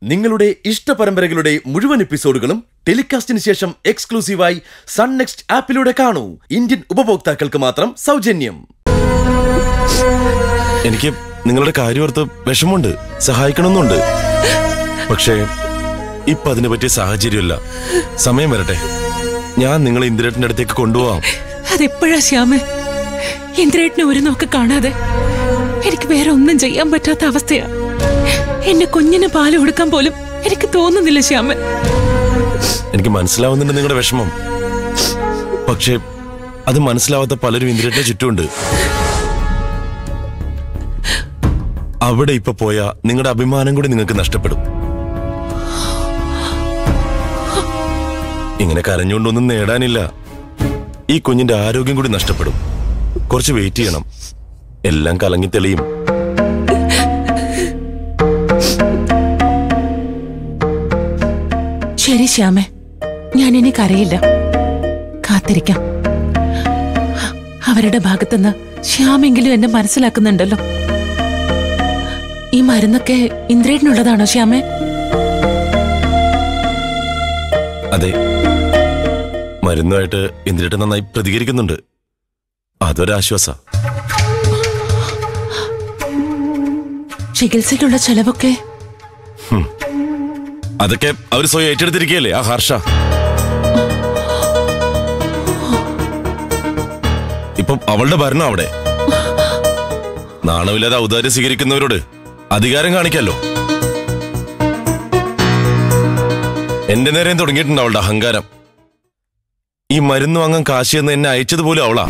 നിങ്ങളുടെ ഇഷ്ട പരമ്പരകളുടെ മുഴുവൻ എപ്പിസോഡുകളും ടെലികാസ്റ്റിന് ശേഷം എക്സ്ക്ലൂസീവായി സൺ നെക്സ്റ്റ് ആപ്പിലൂടെ കാണൂ ഇന്ത്യൻ ഉപഭോക്താക്കൾക്ക് മാത്രം സൗജന്യം എനിക്ക് നിങ്ങളുടെ കാര്യോർത്ത് വിഷമമുണ്ട് സഹായിക്കണമെന്നുണ്ട് പക്ഷേ ഇപ്പൊ അതിനെ പറ്റിയ സാഹചര്യമല്ല സമയം വരട്ടെ ഞാൻ നിങ്ങളെ ഇന്ദിരേട്ടന്റെ അടുത്തേക്ക് കൊണ്ടുപോവാം അതെപ്പോഴാ ശ്യാമ് ഇന്ദ്രേട്ടനെ ഒരു നോക്ക് കാണാതെ എനിക്ക് വേറെ ഒന്നും ചെയ്യാൻ പറ്റാത്ത അവസ്ഥയാ എന്നെ കുഞ്ഞിന് പാല് കൊടുക്കാൻ പോലും എനിക്ക് തോന്നുന്നില്ല ശ്യാമൻ എനിക്ക് മനസ്സിലാവുന്നുണ്ട് നിങ്ങളുടെ വിഷമം പക്ഷേ അത് മനസ്സിലാവാത്ത പലരും ഇന്ദിരേട്ടനെ ചുറ്റുമുണ്ട് അവിടെ ഇപ്പൊ പോയാ നിങ്ങളുടെ അഭിമാനം കൂടി നിങ്ങൾക്ക് നഷ്ടപ്പെടും ഇങ്ങനെ കരഞ്ഞുകൊണ്ടൊന്നും നേടാനില്ല ഈ കുഞ്ഞിന്റെ ആരോഗ്യം കൂടി നഷ്ടപ്പെടും കുറച്ച് വെയിറ്റ് ചെയ്യണം എല്ലാം കലങ്ങി തെളിയും ശരി ശ്യാമേ ഞാൻ ഇനി കരയില്ല കാത്തിരിക്കാം അവരുടെ ഭാഗത്തുനിന്ന് ശ്യാമെങ്കിലും എന്നെ മനസ്സിലാക്കുന്നുണ്ടല്ലോ ഈ മരുന്നൊക്കെ ഇന്ദ്രേട്ടനുള്ളതാണോ ശ്യാമേ അതെ മരുന്നുമായിട്ട് ഇന്ദിരേട്ടൻ നന്നായി പ്രതികരിക്കുന്നുണ്ട് അതൊരാശ്വാസ ചികിത്സയ്ക്കുള്ള ചെലവൊക്കെ അതൊക്കെ അവർ സ്വയം ഏറ്റെടുത്തിരിക്കുകയല്ലേ ആ ഹർഷ ഇപ്പം അവളുടെ ഭരണം അവിടെ നാണമില്ലാതെ ഔദാര്യം സ്വീകരിക്കുന്നവരോട് അധികാരം കാണിക്കാലോ എന്റെ നേരെയും തുടങ്ങിയിട്ടുണ്ട് അവളുടെ അഹങ്കാരം ഈ മരുന്ന് വാങ്ങാൻ കാശി എന്ന് എന്നെ അയച്ചതുപോലും അവളാ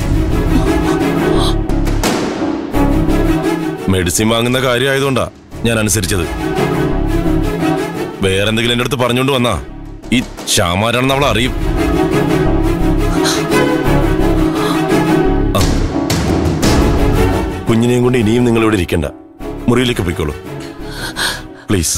മെഡിസിൻ വാങ്ങുന്ന കാര്യമായതുകൊണ്ടാ ഞാൻ അനുസരിച്ചത് വേറെന്തെങ്കിലും എന്റെ അടുത്ത് പറഞ്ഞുകൊണ്ട് വന്നാ ഈ ശ്യാമാരാണെന്ന് അവൾ അറിയും ആ. കുഞ്ഞിനെയും കൊണ്ട് ഇനിയും നിങ്ങൾ ഇവിടെ ഇരിക്കണ്ട മുറിയിലേക്ക് പോയിക്കോളൂ പ്ലീസ്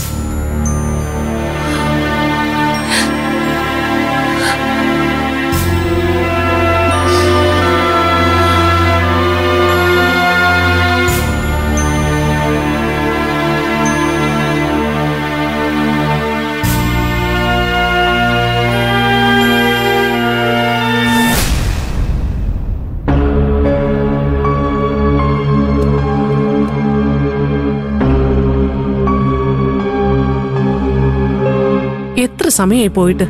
എത്ര സമയമായി പോയിട്ട്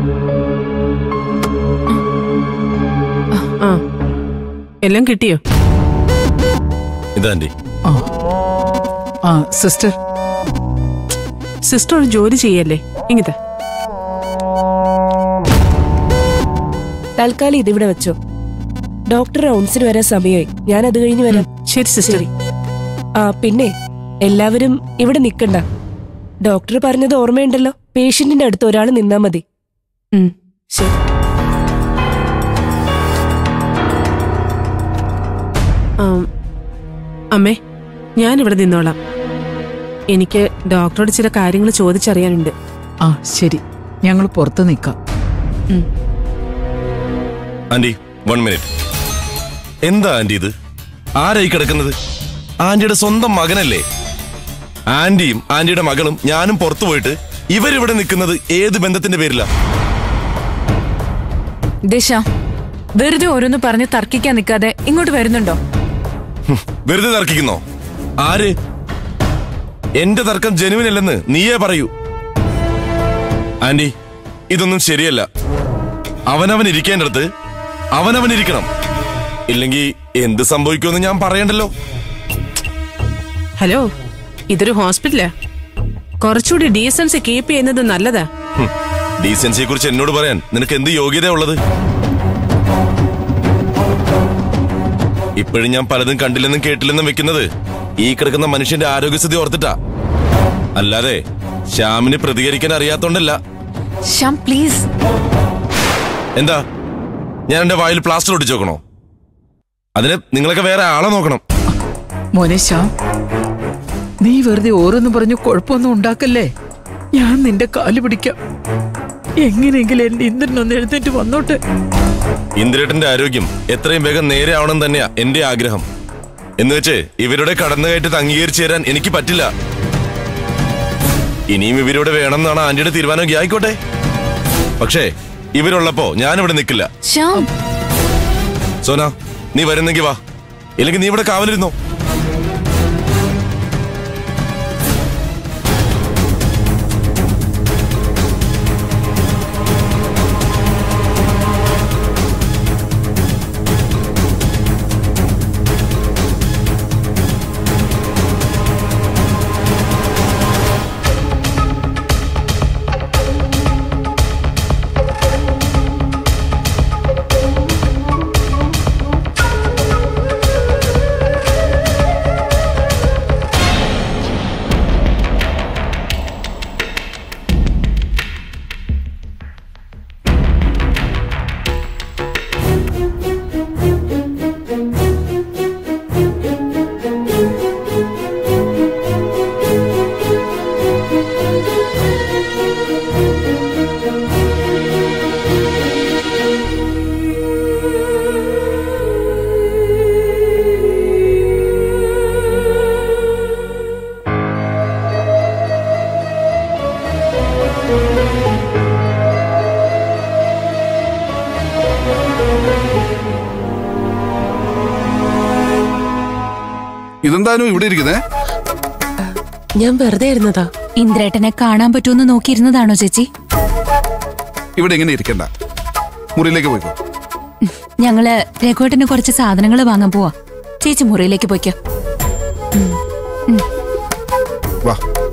ആ എല്ലാം കിട്ടിയോ ഇതാ ആന്റി ആ സിസ്റ്റർ സിസ്റ്റർ ഒരു ജോലി ചെയ്യല്ലേ ഇങ്ങത്തെ തൽക്കാലം ഇതിവിടെ വെച്ചോ ഡോക്ടർ റൗണ്ട്സിന് വരാൻ സമയമായി ഞാൻ അത് കഴിഞ്ഞ് വരാം ശരി സിസ്റ്റർ ശരി ആ പിന്നെ എല്ലാവരും ഇവിടെ നിൽക്കണ്ട ഡോക്ടർ പറഞ്ഞത് ഓർമ്മയുണ്ടല്ലോ പേഷ്യന്റിന്റെ അടുത്ത് ഒരാൾ നിന്നാ മതി ഉം. ശരി ആം, അമ്മേ ഞാൻ ഇവിടെ നിന്നോളാം എനിക്ക് ഡോക്ടറോട് ചില കാര്യങ്ങൾ ചോദിച്ചറിയാനുണ്ട് ആ ശരി ഞങ്ങൾ പുറത്ത് നിൽക്കാം ആന്റി വൺ മിനിറ്റ് എന്താ ആന്റി ഇത് ആരായി കിടക്കുന്നത് ആന്റിയുടെ സ്വന്തം മകനല്ലേ ആന്റിയും ആന്റിയുടെ മകളും ഞാനും പുറത്തു പോയിട്ട് ഇവരിവിടെ നിൽക്കുന്നത് ഏത് ബന്ധത്തിന്റെ പേരിലാ ദിശ വെറുതെ ഓരോന്ന് പറഞ്ഞ് തർക്കിക്കാൻ നിൽക്കാതെ ഇങ്ങോട്ട് വരുന്നുണ്ടോ ഹും, വെറുതെ തർക്കിക്കുന്നോ ആര് എന്റെ തർക്കം ജനുവിനല്ലെന്ന് നീയേ പറയൂ ആന്റി ഇതൊന്നും ശരിയല്ല അവനവൻ ഇരിക്കേണ്ടടുത്ത് അവനവൻ ഇരിക്കണം ഇല്ലെങ്കിൽ എന്ത് സംഭവിക്കുമെന്ന് ഞാൻ പറയണ്ടല്ലോ ഹലോ ഇതൊരു ഹോസ്പിറ്റലാ കുറച്ചുകൂടി ഡീസൻസി കീപ്പ് ചെയ്യുന്നത് നല്ലതാ ഡീസൻസിയെ കുറിച്ച് എന്നോട് പറയാൻ നിനക്ക് എന്ത് യോഗ്യത ഉള്ളത് ഇപ്പോഴും ഞാൻ പലതും കണ്ടില്ലെന്നും കേട്ടില്ലെന്നും വെക്കുന്നത് ഈ കിടക്കുന്ന മനുഷ്യന്റെ ആരോഗ്യസ്ഥിതി ഓർത്തിട്ടാ അല്ലാതെ ശ്യാമിന് പ്രതികരിക്കാൻ അറിയാത്തോണ്ടല്ല ശ്യാം പ്ലീസ് എന്താ ഞാൻ എന്റെ വായിൽ പ്ലാസ്റ്റർ ഒട്ടിച്ചു നോക്കണോ അതിന് നിങ്ങളൊക്കെ വേറെ ആളെ നോക്കണം മോനെ ശ്യാം നീ വെറുതെ ഓരോന്ന് പറഞ്ഞു കുഴപ്പമൊന്നും ഉണ്ടാക്കല്ലേ ഞാൻ നിന്റെ കാല് പിടിക്കാം എങ്ങനെയെങ്കിലും എന്റെ ഇന്ദ്രനൊന്ന് എഴുന്നേറ്റ് വന്നോട്ടെ ഇന്ദ്രേട്ടന്റെ ആരോഗ്യം എത്രയും വേഗം നേരെ ആവണം തന്നെയാ എന്റെ ആഗ്രഹം എന്ന് വെച്ച് ഇവരുടെ കടന്നുകയറ്റത്ത് അംഗീകരിച്ചു തരാൻ എനിക്ക് പറ്റില്ല ഇനിയും ഇവരിവിടെ വേണമെന്നാണ് ആന്റിയുടെ തീരുമാനം ആയിക്കോട്ടെ പക്ഷേ ഇവരുള്ളപ്പോ ഞാനിവിടെ നിൽക്കില്ല ശ്യാം സോന നീ വരുന്നെങ്കി വാ ഇല്ലെങ്കിൽ നീ ഇവിടെ കാവലിരുന്നോ ഇതെന്തായാലും ഇവിടെ ഇരിക്കുന്നേ ഞാൻ വെറുതെ ഇരുന്നതാ ഇന്ദ്രേട്ടനെ കാണാൻ പറ്റുമെന്ന് നോക്കിയിരുന്നതാണോ ചേച്ചി ഇവിടെ ഇങ്ങനെ ഇരിക്കണ്ട മുറിയിലേക്ക് പോയിക്കോ ഞങ്ങള് രഘുവേട്ടന് കുറച്ച് സാധനങ്ങൾ വാങ്ങാൻ പോവാ ചേച്ചി മുറിയിലേക്ക് പോയിക്കോ വാ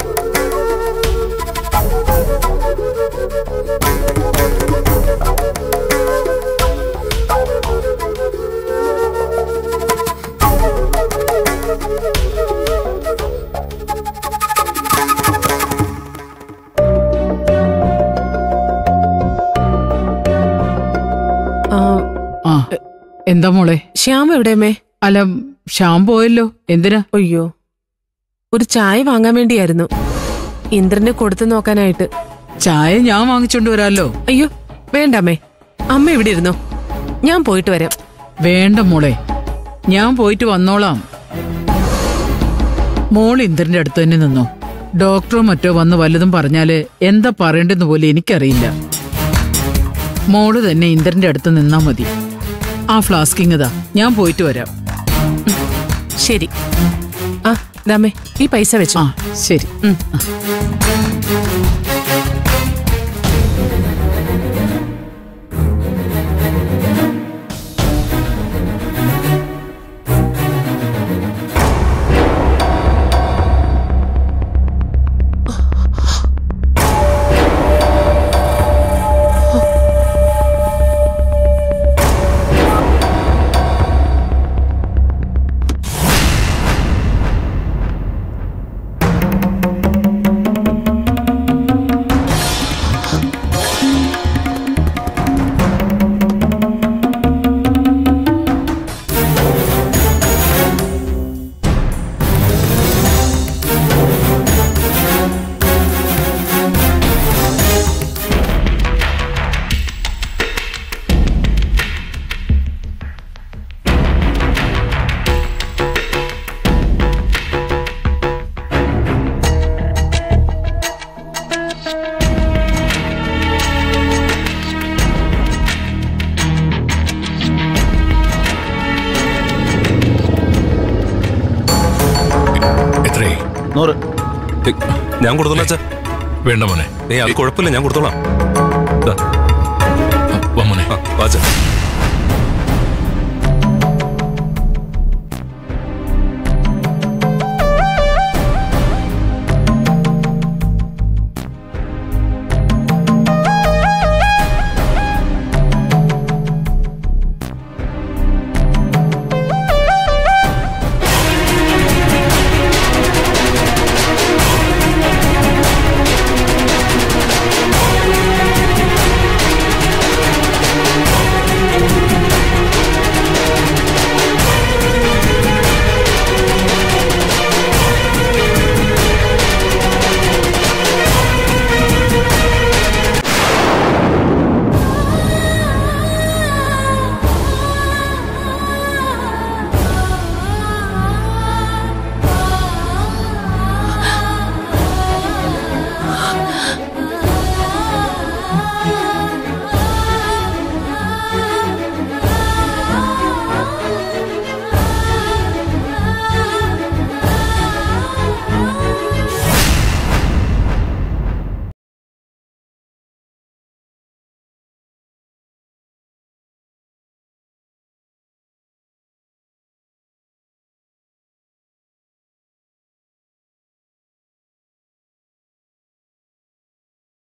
ആ, ആ എന്താ മോളെ ശ്യാം എവിടെയമ്മേ അല്ല ശ്യാം പോയല്ലോ എന്തിനാ അയ്യോ ഒരു ചായ വാങ്ങാൻ വേണ്ടിയായിരുന്നു ഇന്ദ്രന് കൊടുത്തു നോക്കാനായിട്ട് ചായ ഞാൻ വാങ്ങിച്ചോണ്ട് വരാല്ലോ അയ്യോ വേണ്ടമ്മേ അമ്മ ഇവിടെ ഇരുന്നോ ഞാൻ പോയിട്ട് വരാം വേണ്ട മോളെ ഞാൻ പോയിട്ട് വന്നോളാം മോൾ ഇന്ദ്രന്റെ അടുത്ത് തന്നെ നിന്നോ ഡോക്ടറോ മറ്റോ വന്ന് വല്ലതും പറഞ്ഞാല് എന്താ പറയേണ്ടെന്ന് പോലും എനിക്കറിയില്ല മോള് തന്നെ ഇന്ദ്രന്റെ അടുത്ത് നിന്നാ മതി ആ ഫ്ലാസ്കിങ്ങതാ ഞാൻ പോയിട്ട് വരാം ശരി ആ ദാമേ ഈ പൈസ വെച്ചോ ആ ശരി ഉം. എത്രേ നൂറ് ഞാൻ കൊടുത്തോളാം അച്ഛാ വേണ്ട മോനെ ഏ അത് കുഴപ്പമില്ല ഞാൻ കൊടുത്തോളാം ദാ, വാ മോനെ ആ, വാ അച്ഛാ